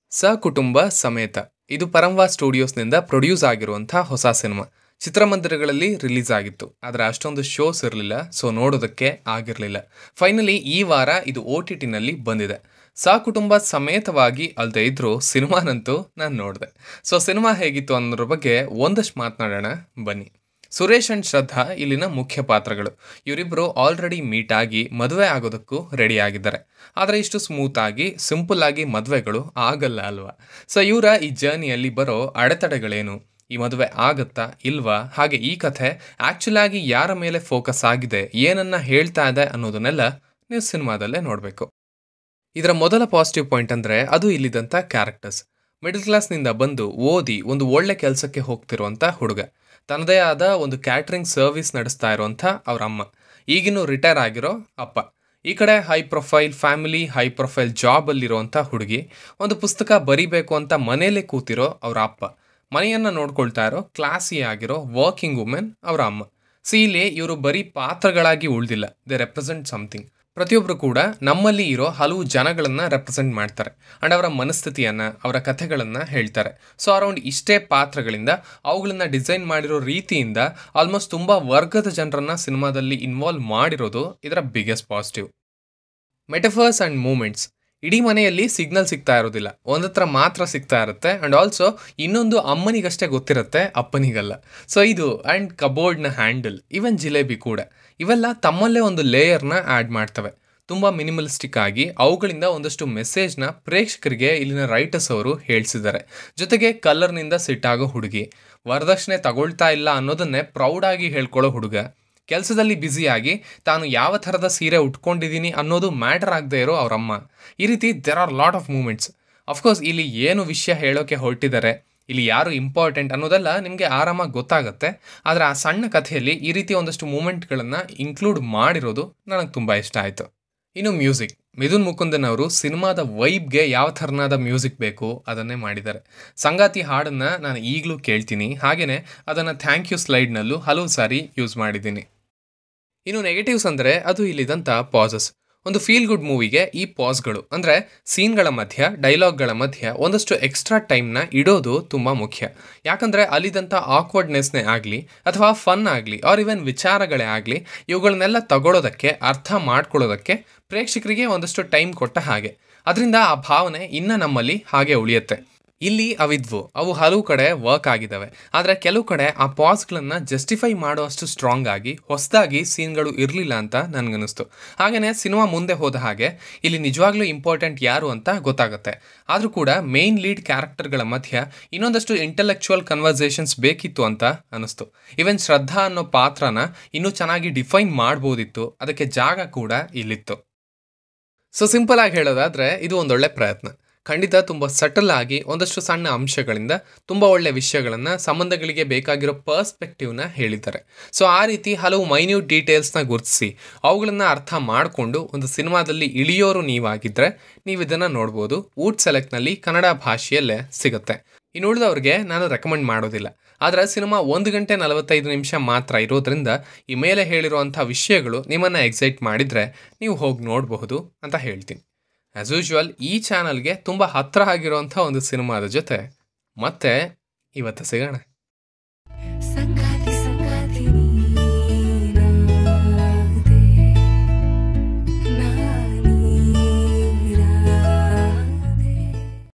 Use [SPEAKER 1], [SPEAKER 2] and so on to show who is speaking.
[SPEAKER 1] ಸಕುಟುಂಬ ಸಮೇತ ಇದು ಪರಂವಾ ಸ್ಟುಡಿಯೋಸ್ನಿಂದ ಪ್ರೊಡ್ಯೂಸ್ ಆಗಿರುವಂಥ ಹೊಸ ಸಿನಿಮಾ ಚಿತ್ರಮಂದಿರಗಳಲ್ಲಿ ರಿಲೀಸ್ ಆಗಿತ್ತು ಆದರೆ ಅಷ್ಟೊಂದು ಶೋಸ್ ಇರಲಿಲ್ಲ ಸೊ ನೋಡೋದಕ್ಕೆ ಆಗಿರಲಿಲ್ಲ ಫೈನಲಿ ಈ ವಾರ ಇದು ಓ ಟಿ ಟಿನಲ್ಲಿ ಬಂದಿದೆ ಸಕುಟುಂಬ ಸಮೇತವಾಗಿ ಅಲ್ಲದೆ ಇದ್ರೂ ಸಿನಿಮಾನಂತೂ ನಾನು ನೋಡಿದೆ ಸೊ ಸಿನಿಮಾ ಹೇಗಿತ್ತು ಅನ್ನೋದ್ರ ಬಗ್ಗೆ ಒಂದಷ್ಟು ಮಾತನಾಡೋಣ ಬನ್ನಿ ಸುರೇಶ್ ಅಂಡ್ ಶ್ರದ್ಧಾ ಇಲ್ಲಿನ ಮುಖ್ಯ ಪಾತ್ರಗಳು ಇವರಿಬ್ಬರು ಆಲ್ರೆಡಿ ಮೀಟ್ ಆಗಿ ಮದುವೆ ಆಗೋದಕ್ಕೂ ರೆಡಿ ಆಗಿದ್ದಾರೆ ಆದರೆ ಇಷ್ಟು ಸ್ಮೂತ್ ಆಗಿ ಸಿಂಪಲ್ ಆಗಿ ಮದುವೆಗಳು ಆಗಲ್ಲ ಅಲ್ವಾ ಸೊ ಇವರ ಈ ಜರ್ನಿಯಲ್ಲಿ ಬರೋ ಅಡೆತಡೆಗಳೇನು ಈ ಮದುವೆ ಆಗತ್ತಾ ಇಲ್ವಾ ಹಾಗೆ ಈ ಕಥೆ ಆ್ಯಕ್ಚುಲ್ ಆಗಿ ಯಾರ ಮೇಲೆ ಫೋಕಸ್ ಆಗಿದೆ ಏನನ್ನ ಹೇಳ್ತಾ ಇದೆ ಅನ್ನೋದನ್ನೆಲ್ಲ ನೀವು ಸಿನಿಮಾದಲ್ಲೇ ನೋಡಬೇಕು ಇದರ ಮೊದಲ ಪಾಸಿಟಿವ್ ಪಾಯಿಂಟ್ ಅಂದರೆ ಅದು ಇಲ್ಲಿದ್ದಂಥ ಕ್ಯಾರೆಕ್ಟರ್ಸ್ ಮಿಡಲ್ ಕ್ಲಾಸ್ನಿಂದ ಬಂದು ಓದಿ ಒಂದು ಒಳ್ಳೆ ಕೆಲಸಕ್ಕೆ ಹೋಗ್ತಿರುವಂಥ ಹುಡುಗ ತನ್ನದೇ ಆದ ಒಂದು ಕ್ಯಾಟ್ರಿಂಗ್ ಸರ್ವಿಸ್ ನಡೆಸ್ತಾ ಇರುವಂಥ ಅವ್ರ ಅಮ್ಮ ಈಗಿನ್ನೂ ರಿಟೈರ್ ಆಗಿರೋ ಅಪ್ಪ ಈ ಕಡೆ high profile family high profile ಜಾಬಲ್ಲಿರುವಂಥ ಹುಡುಗಿ ಒಂದು ಪುಸ್ತಕ ಬರಿಬೇಕು ಅಂತ ಮನೇಲೆ ಕೂತಿರೋ ಅವರ ಅಪ್ಪ ಮನೆಯನ್ನು ನೋಡ್ಕೊಳ್ತಾ ಇರೋ ಕ್ಲಾಸಿ ಆಗಿರೋ ವರ್ಕಿಂಗ್ ವುಮೆನ್ ಅವರ ಅಮ್ಮ ಸಿ ಇಲ್ಲಿ ಇವರು ಬರೀ ಪಾತ್ರಗಳಾಗಿ ಉಳಿದಿಲ್ಲ ದೇ ರೆಪ್ರೆಸೆಂಟ್ ಸಮಥಿಂಗ್ ಪ್ರತಿಯೊಬ್ಬರು ಕೂಡ ನಮ್ಮಲ್ಲಿ ಇರೋ ಹಲವು ಜನಗಳನ್ನು ರೆಪ್ರೆಸೆಂಟ್ ಮಾಡ್ತಾರೆ ಆ್ಯಂಡ್ ಅವರ ಮನಸ್ಥಿತಿಯನ್ನು ಅವರ ಕಥೆಗಳನ್ನು ಹೇಳ್ತಾರೆ ಸೊ ಅರೌಂಡ್ ಇಷ್ಟೇ ಪಾತ್ರಗಳಿಂದ ಅವುಗಳನ್ನು ಡಿಸೈನ್ ಮಾಡಿರೋ ರೀತಿಯಿಂದ ಆಲ್ಮೋಸ್ಟ್ ತುಂಬ ವರ್ಗದ ಜನರನ್ನು ಸಿನಿಮಾದಲ್ಲಿ ಇನ್ವಾಲ್ವ್ ಮಾಡಿರೋದು ಇದರ biggest positive metaphors and moments ಇಡೀ ಮನೆಯಲ್ಲಿ ಸಿಗ್ನಲ್ ಸಿಗ್ತಾ ಇರೋದಿಲ್ಲ ಒಂದತ್ರ ಮಾತ್ರ ಸಿಗ್ತಾ ಇರುತ್ತೆ ಆ್ಯಂಡ್ ಆಲ್ಸೋ ಇನ್ನೊಂದು ಅಮ್ಮನಿಗಷ್ಟೇ ಗೊತ್ತಿರುತ್ತೆ ಅಪ್ಪನಿಗಲ್ಲ ಸೊ ಇದು ಆ್ಯಂಡ್ ಕಬೋರ್ಡ್ನ ಹ್ಯಾಂಡಲ್ ಈವನ್ ಜಿಲೇಬಿ ಕೂಡ ಇವೆಲ್ಲ ತಮ್ಮಲ್ಲೇ ಒಂದು ಲೇಯರ್ನ ಆ್ಯಡ್ ಮಾಡ್ತವೆ ತುಂಬ ಮಿನಿಮಲಿಸ್ಟಿಕ್ ಆಗಿ ಅವುಗಳಿಂದ ಒಂದಷ್ಟು ಮೆಸೇಜ್ನ ಪ್ರೇಕ್ಷಕರಿಗೆ ಇಲ್ಲಿನ ರೈಟರ್ಸ್ ಅವರು ಹೇಳಿಸಿದ್ದಾರೆ ಜೊತೆಗೆ ಕಲರ್ನಿಂದ ಸಿಟ್ಟಾಗೋ ಹುಡುಗಿ ವರದಕ್ಷಿಣೆ ತಗೊಳ್ತಾ ಇಲ್ಲ ಅನ್ನೋದನ್ನೇ ಪ್ರೌಡಾಗಿ ಹೇಳ್ಕೊಳ್ಳೋ ಹುಡುಗ ಕೆಲಸದಲ್ಲಿ ಬ್ಯುಸಿಯಾಗಿ ತಾನು ಯಾವ ಥರದ ಸೀರೆ ಉಟ್ಕೊಂಡಿದ್ದೀನಿ ಅನ್ನೋದು ಮ್ಯಾಟರ್ ಆಗದೆ ಇರೋ ಅವರಮ್ಮ ಈ ರೀತಿ there are lot of moments of course ಇಲ್ಲಿ ಏನು ವಿಷಯ ಹೇಳೋಕೆ ಹೊರಟಿದ್ದಾರೆ ಇಲ್ಲಿ ಯಾರು ಇಂಪಾರ್ಟೆಂಟ್ ಅನ್ನೋದೆಲ್ಲ ನಿಮಗೆ ಆರಾಮಾಗಿ ಗೊತ್ತಾಗುತ್ತೆ ಆದರೆ ಆ ಸಣ್ಣ ಕಥೆಯಲ್ಲಿ ಈ ರೀತಿ ಒಂದಷ್ಟು ಮೂಮೆಂಟ್ಗಳನ್ನು ಇನ್ಕ್ಲೂಡ್ ಮಾಡಿರೋದು ನನಗೆ ತುಂಬ ಇಷ್ಟ ಆಯಿತು ಇನ್ನು ಮ್ಯೂಸಿಕ್ ಮಿಥುನ್ ಮುಕುಂದನ್ ಅವರು ಸಿನಿಮಾದ ವೈಬ್ಗೆ ಯಾವ ಥರನಾದ ಮ್ಯೂಸಿಕ್ ಬೇಕು ಅದನ್ನೇ ಮಾಡಿದ್ದಾರೆ ಸಂಗಾತಿ ಹಾಡನ್ನು ನಾನು ಈಗಲೂ ಕೇಳ್ತೀನಿ ಹಾಗೆಯೇ ಅದನ್ನು ಥ್ಯಾಂಕ್ ಯು ಸ್ಲೈಡ್ನಲ್ಲೂ ಹಲವು ಸಾರಿ ಯೂಸ್ ಮಾಡಿದ್ದೀನಿ ಇನ್ನು ನೆಗೆಟಿವ್ಸ್ ಅಂದರೆ ಅದು ಇಲ್ಲಿದಂಥ ಪಾಸಸ್ ಒಂದು ಫೀಲ್ ಗುಡ್ ಮೂವಿಗೆ ಈ ಪಾಸ್ಗಳು ಅಂದರೆ ಸೀನ್ಗಳ ಮಧ್ಯ ಡೈಲಾಗ್ಗಳ ಮಧ್ಯ ಒಂದಷ್ಟು ಎಕ್ಸ್ಟ್ರಾ ಟೈಮ್ನ ಇಡೋದು ತುಂಬ ಮುಖ್ಯ ಯಾಕಂದರೆ ಅಲ್ಲಿದ್ದಂಥ ಆಕ್ವರ್ಡ್ನೆಸ್ನೇ ಆಗಲಿ ಅಥವಾ ಫನ್ ಆಗಲಿ ಆರ್ ಇವನ್ ವಿಚಾರಗಳೇ ಆಗಲಿ ಇವುಗಳನ್ನೆಲ್ಲ ತಗೊಳ್ಳೋದಕ್ಕೆ ಅರ್ಥ ಮಾಡ್ಕೊಳ್ಳೋದಕ್ಕೆ ಪ್ರೇಕ್ಷಕರಿಗೆ ಒಂದಷ್ಟು ಟೈಮ್ ಕೊಟ್ಟ ಹಾಗೆ ಅದರಿಂದ ಆ ಭಾವನೆ ಇನ್ನು ನಮ್ಮಲ್ಲಿ ಹಾಗೆ ಉಳಿಯುತ್ತೆ ಇಲ್ಲಿ ಅವಿದ್ವು ಅವು ಹಲವು ಕಡೆ ವರ್ಕ್ ಆಗಿದ್ದಾವೆ ಆದರೆ ಕೆಲವು ಕಡೆ ಆ ಪಾಸ್ಗಳನ್ನು ಜಸ್ಟಿಫೈ ಮಾಡುವಷ್ಟು ಸ್ಟ್ರಾಂಗ್ ಆಗಿ ಹೊಸದಾಗಿ ಸೀನ್ಗಳು ಇರಲಿಲ್ಲ ಅಂತ ನನಗನ್ನಿಸ್ತು ಹಾಗೆಯೇ ಸಿನಿಮಾ ಮುಂದೆ ಹೋದ ಹಾಗೆ ಇಲ್ಲಿ ನಿಜವಾಗ್ಲೂ ಇಂಪಾರ್ಟೆಂಟ್ ಯಾರು ಅಂತ ಗೊತ್ತಾಗುತ್ತೆ ಆದರೂ ಕೂಡ ಮೇನ್ ಲೀಡ್ ಕ್ಯಾರೆಕ್ಟರ್ಗಳ ಮಧ್ಯ ಇನ್ನೊಂದಷ್ಟು ಇಂಟೆಲೆಕ್ಚುವಲ್ ಕನ್ವರ್ಸೇಷನ್ಸ್ ಬೇಕಿತ್ತು ಅಂತ ಅನ್ನಿಸ್ತು ಈವನ್ ಶ್ರದ್ಧಾ ಅನ್ನೋ ಪಾತ್ರನ ಇನ್ನೂ ಚೆನ್ನಾಗಿ ಡಿಫೈನ್ ಮಾಡ್ಬೋದಿತ್ತು ಅದಕ್ಕೆ ಜಾಗ ಕೂಡ ಇಲ್ಲಿತ್ತು ಸೊ ಸಿಂಪಲ್ ಆಗಿ ಹೇಳೋದಾದರೆ ಇದು ಒಂದೊಳ್ಳೆ ಪ್ರಯತ್ನ ಖಂಡಿತ ತುಂಬ ಸಟಲ್ ಆಗಿ ಒಂದಷ್ಟು ಸಣ್ಣ ಅಂಶಗಳಿಂದ ತುಂಬ ಒಳ್ಳೆಯ ವಿಷಯಗಳನ್ನು ಸಂಬಂಧಗಳಿಗೆ ಬೇಕಾಗಿರೋ ಪರ್ಸ್ಪೆಕ್ಟಿವ್ನ ಹೇಳಿದ್ದಾರೆ ಸೊ ಆ ರೀತಿ ಹಲವು ಮೈನ್ಯೂಟ್ ಡೀಟೇಲ್ಸ್ನ ಗುರುತಿಸಿ ಅವುಗಳನ್ನು ಅರ್ಥ ಮಾಡಿಕೊಂಡು ಒಂದು ಸಿನಿಮಾದಲ್ಲಿ ಇಳಿಯೋರು ನೀವಾಗಿದ್ದರೆ ನೀವು ಇದನ್ನು ನೋಡ್ಬೋದು ಊಟ್ ಸೆಲೆಕ್ಟ್ನಲ್ಲಿ ಕನ್ನಡ ಭಾಷೆಯಲ್ಲೇ ಸಿಗುತ್ತೆ ಇನ್ನು ಉಳಿದವ್ರಿಗೆ ನಾನು ರೆಕಮೆಂಡ್ ಮಾಡೋದಿಲ್ಲ ಆದರೆ ಸಿನಿಮಾ ಒಂದು ಗಂಟೆ ನಲವತ್ತೈದು ನಿಮಿಷ ಮಾತ್ರ ಇರೋದ್ರಿಂದ ಈ ಮೇಲೆ ಹೇಳಿರುವಂಥ ವಿಷಯಗಳು ನಿಮ್ಮನ್ನು ಎಕ್ಸೈಟ್ ಮಾಡಿದರೆ ನೀವು ಹೋಗಿ ನೋಡಬಹುದು ಅಂತ ಹೇಳ್ತೀನಿ ಆ್ಯಸ್ ಯೂಶ್ವಲ್ ಈ ಚಾನಲ್ಗೆ ತುಂಬ ಹತ್ತಿರ ಆಗಿರುವಂಥ ಒಂದು ಸಿನಿಮಾದ ಜೊತೆ ಮತ್ತೆ ಇವತ್ತು ಸಿಗೋಣ
[SPEAKER 2] ಸಂಗ